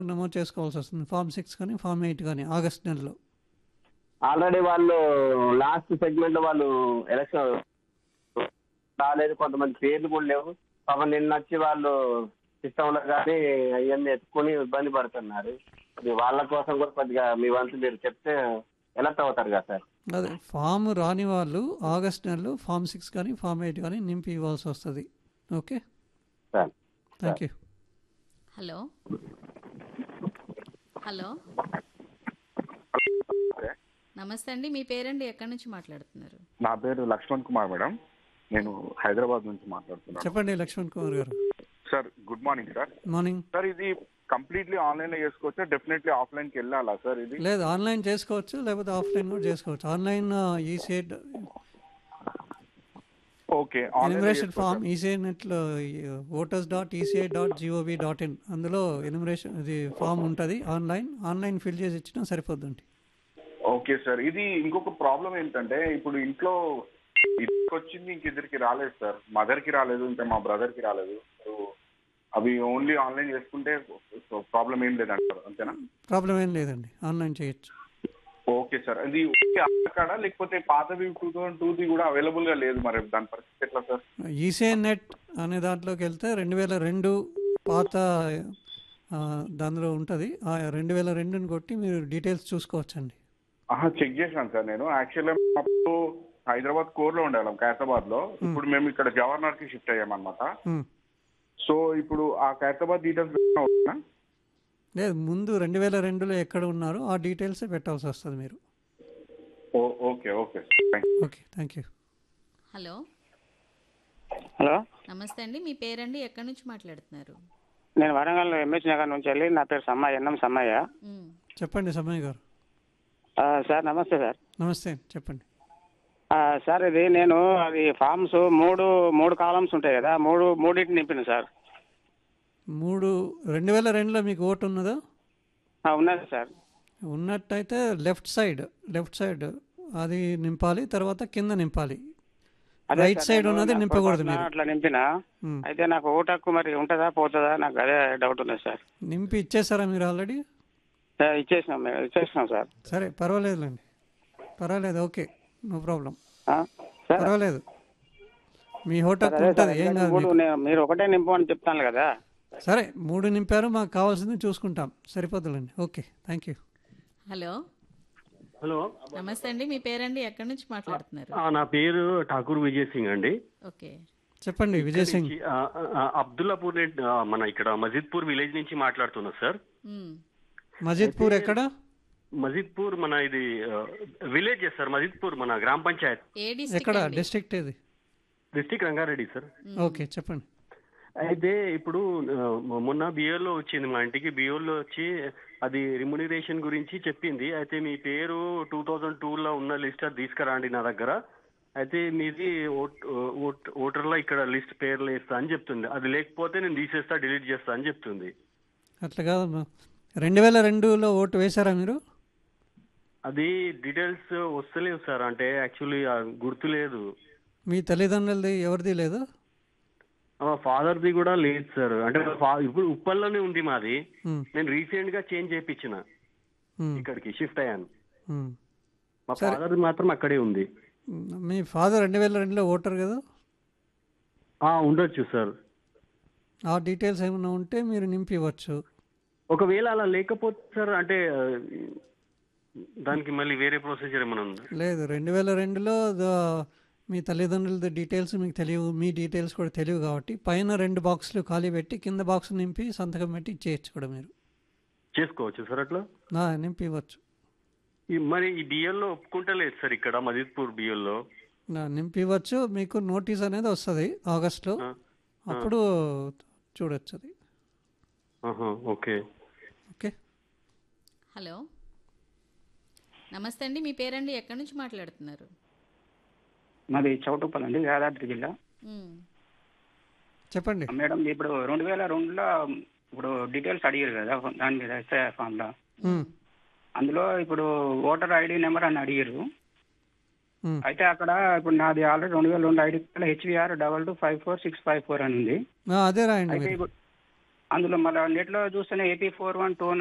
నమోదు చేసుకోవాల్సి వస్తుంది ఫామ్ సిక్స్ కానీ ఫామ్ ఎయిట్ కానీ ఆగస్ట్ నెలలో ఆల్రెడీ వాళ్ళు లాస్ట్ సెగ్మెంట్ లో వాళ్ళు ఎలక్షన్ రాలేదు కొంతమంది పేర్లు కూడా లేవు పాపం నిన్న వచ్చి వాళ్ళు సిస్టంలో కానీ అవన్నీ ఎత్తుకుని ఇబ్బంది పడుతున్నారు అది వాళ్ళ కోసం కూడా కొద్దిగా మీ వంతు మీరు చెప్తే ఎలక్ట్ అవుతారు కదా సార్ అదే ఫామ్ రాని వాళ్ళు ఆగస్ట్ నెలలో ఫామ్ సిక్స్ కానీ ఫామ్ ఎయిట్ కానీ నింపి ఇవ్వాల్సి వస్తుంది okay sir thank you hello hello నమస్తే అండి మీ పేరండి ఎక్కడి నుంచి మాట్లాడుతున్నారు నా పేరు లక్ష్మణ్ కుమార్ మేడం నేను హైదరాబాద్ నుంచి మాట్లాడుతున్నాను చెప్పండి Lakshman Kumar garu sir good morning sir morning sir ఇది కంప్లీట్లీ ఆన్లైన్ లో చేసుకోవచ్చా డెఫినెట్లీ ఆఫ్లైన్ కి వెళ్ళాలా సార్ ఇది లేదు ఆన్లైన్ చేసుకోవచ్చు లేకపోతే ఆఫ్లైన్ కూడా చేసుకోవచ్చు ఆన్లైన్ ఈసీఎడ్ ఓకే ఎనిమరేషన్ ఫామ్ ఈసీఐ నెట్లో voters dot ECI dot GOV dot in అందులో ఎనిమరేషన్ ఇది ఫామ్ ఉంటుంది ఆన్లైన్ ఆన్లైన్ ఫిల్ చేసి ఇచ్చినా సరిపోద్దండి ఓకే సార్ ఇది ఇంకొక ప్రాబ్లం ఏంటంటే ఇప్పుడు ఇంట్లో ఇద్దరికి వచ్చింది ఇంక ఇద్దరికి రాలేదు సార్ మదర్ కి రాలేదు ఇంకా మా బ్రదర్ కి రాలేదు సో అవి ఓన్లీ ఆన్లైన్ చేసుకుంటే ప్రాబ్లం ఏం లేదంటారు అంతేనా ప్రాబ్లం ఏం లేదండి ఆన్లైన్ చేయొచ్చు ఓకే సార్ అది ఓకే ఆధార్ కార్డా లేకపోతే పాతవి టూ థౌసండ్ టూది కూడా అవైలబుల్ గా లేదు మరి దాని పరిస్థితి ఎట్లా సార్ ఈసీఐ నెట్ అనే దాంట్లోకి వెళ్తే రెండు వేల రెండు పాత ఆ, దానిలో ఉంటుంది ఆ రెండు వేల రెండుని కొట్టి మీరు డీటెయిల్స్ చూసుకోవచ్చండి ఆహా చెక్ చేశాను సార్ నేను యాక్చువల్గా అప్పుడు హైదరాబాద్ కోర్ లో ఉండేవాళ్ళం ఖైరతాబాద్ లో ఇప్పుడు మేము ఇక్కడ జవహర్లాల్ కి షిఫ్ట్ అయ్యామన్నమాట ఉమ్. సో ఇప్పుడు ఆ ఖైరతాబాద్ డీటెయిల్స్ పెట్టినా ఓకేనా? లేదు ముందు రెండు వేల రెండులో ఎక్కడ ఉన్నారో ఆ డీటెయిల్సే పెట్టాల్సి వస్తుంది మీరు ఓ okay okay thank okay thank you hello hello నమస్తే అండి మీ పేరండి ఎక్కడి నుంచి మాట్లాడుతున్నారు నేను వరంగల్ ఎంహెచ్ నగర్ నుంచి వెళ్ళి నా పేరు సమ్మయ్య ఎన్నం సమ్మయ్య ఉమ్, చెప్పండి సమయ్ గారు ఆ, సార్ నమస్తే సార్ నమస్తే చెప్పండి ఆ, సార్ ఇది నేను అది ఫామ్స్ మూడు మూడు కాలమ్స్ ఉంటాయి కదా మూడు మూడింటిని నింపిన సార్ మూడు రెండు వేల రెండులో మీకు ఓటు ఉన్నదా ఆ, ఉన్నది సార్ ఉన్నట్టయితే లెఫ్ట్ సైడ్ లెఫ్ట్ సైడ్ అది నింపాలి తర్వాత కింద నింపాలి అదే రైట్ సార్, సైడ్ నేను ఉన్నది నాకు నింపకూడదు పొరపాటున మీరు అట్లా నింపిన ఉమ్. అయితే నాకు ఓటు హక్కు మరి ఉంటుందా పోతుందా నాకు అదే డౌట్ ఉన్నది సార్ నింపి ఇచ్చేసారా మీరు ఆల్రెడీ ఆ, ఇచ్చేసినాం మేము ఇచ్చేసినాం సార్ సరే పర్వాలేదులేండి పర్వాలేదు ఓకే నో ప్రాబ్లం ఆ, సార్ పర్వాలేదు మీ హోటల్ అదే సార్ ఉంటుంది ఏం ఎందుకంటే కాదు మూడు మీకు. నేను- మీరు ఒకటే నింపమని చెప్తాను కదా సరే మూడు నింపారు మాకు కావాల్సింది చూసుకుంటాం సరిపోతుందండి okay thank you hello hello నమస్తే అండి మీ పేరండి ఎక్కడి నుంచి మాట్లాడుతున్నారు ఆ, నా పేరు ఠాకూర్ విజయ్ సింగ్ అండి ఓకే చెప్పండి విజయ్ సింగ్ ఆ, ఆ, అబ్దుల్లాపూర్ నెట్ ఆ, మన ఇక్కడ మజిద్పూర్ విలేజ్ నుంచి మాట్లాడుతున్నా సార్ ఉమ్, మజిద్పూర్ ఎక్కడ మజిద్పూర్ మన ఇది విలేజ్ సార్ మజిద్పూర్ మన గ్రామ పంచాయత్ ఏ డిస్ట్రిక్ట్ ఎక్కడ అండి? డిస్ట్రిక్ట్ ఇది డిస్టిక్ రంగారెడ్డి సార్ ఓకే చెప్పండి అయితే ఇప్పుడు ఆ, మొన్న బియోలో వచ్చింది మా ఇంటికి బియోలో వచ్చి అది రిమ్యునరేషన్ గురించి చెప్పింది అయితే మీ పేరు టూ థౌజండ్ టూలో ఉన్న లిస్ట్ అది తీసుకురండి నా దగ్గర అయితే మీది ఓట్ ఓట్ ఓటర్లో ఇక్కడ లిస్ట్ పేర్లు వేస్తా అని చెప్తుంది అది లేకపోతే నేను తీసేస్తా డిలీట్ చేస్తా అని చెప్తుంది అట్లా కాదమ్మా రెండు వేల రెండులో ఓటు వేశారా మీరు అది డీటెయిల్స్ వస్తలేవు సార్ అంటే యాక్చువల్లీ గుర్తు లేదు మీ తల్లిదండ్రులది ఎవరిది లేదు మా ఫాదర్ది కూడా లేదు సార్ అంటే మా fa- ఇప్పుడు ఉప్పల్లోనే ఉంది మాది ఉమ్, నేను రీసెంట్ గా చేంజ్ చేయించిన ఉమ్, ఇక్కడికి షిఫ్ట్ అయ్యాను ఉమ్. మా ఫాదర్ మాత్రం అక్కడే ఉంది మీ ఫాదర్ రెండు వేల రెండులో ఓటర్ కదా ఆ ఉండొచ్చు సార్ ఆ డీటెయిల్స్ ఏమైనా ఉంటే మీరు నింపి ఇవ్వచ్చు ఒకవేళ అలా లేకపోతే సార్ అంటే ఆ, దానికి మళ్ళీ వేరే ప్రొసీజర్ ఏమైనా ఉందా లేదు రెండు వేల రెండులో ద- మీ తల్లిదండ్రులది డీటెయిల్స్ మీకు తెలియవు మీ డీటెయిల్స్ కూడా తెలియవు కాబట్టి పైన రెండు బాక్సులు ఖాళీ పెట్టి కింద బాక్స్ నింపి సంతకం పెట్టి ఇచ్చేయచ్చు కూడా మీరు చేసుకోవచ్చు సార్ అట్లా నా నింపి ఇవ్వచ్చు ఈ మరి ఈ బిఎల్లో ఒప్పుకుంటలేదు సార్ ఇక్కడ మజిద్పూర్ బిఎల్లో నా నింపి ఇవ్వచ్చు మీకు నోటీస్ అనేది వస్తుంది ఆగస్ట్లో అప్పుడు చూడొచ్చు అది ఓకే ఓకే హలో నమస్తే అండి మీ పేరండి ఎక్కడి నుంచి మాట్లాడుతున్నారు మాది చౌటుప్పల్ అండి యాదాద్రి జిల్లా ఉమ్, చెప్పండి మేడం ఇప్పుడు రెండు వేల రెండులో ఇప్పుడు డీటెయిల్స్ అడిగారు కదా దాని మీద ఎస్ఐ ఫామ్లో ఉమ్, అందులో ఇప్పుడు ఓటర్ ఐడి నెంబర్ అని అడిగారు ఉమ్. అయితే అక్కడ ఇప్పుడు నాది ఆల్రెడీ రెండు వేల రెండు ID HVR double two five four six five four అని ఉంది ఆ, అదే రాయండి అయితే మీరు ఇప్పుడు అందులో మళ్ళీ నెట్లో చూస్తేనే ఏపీ ఫోర్ వన్ టూ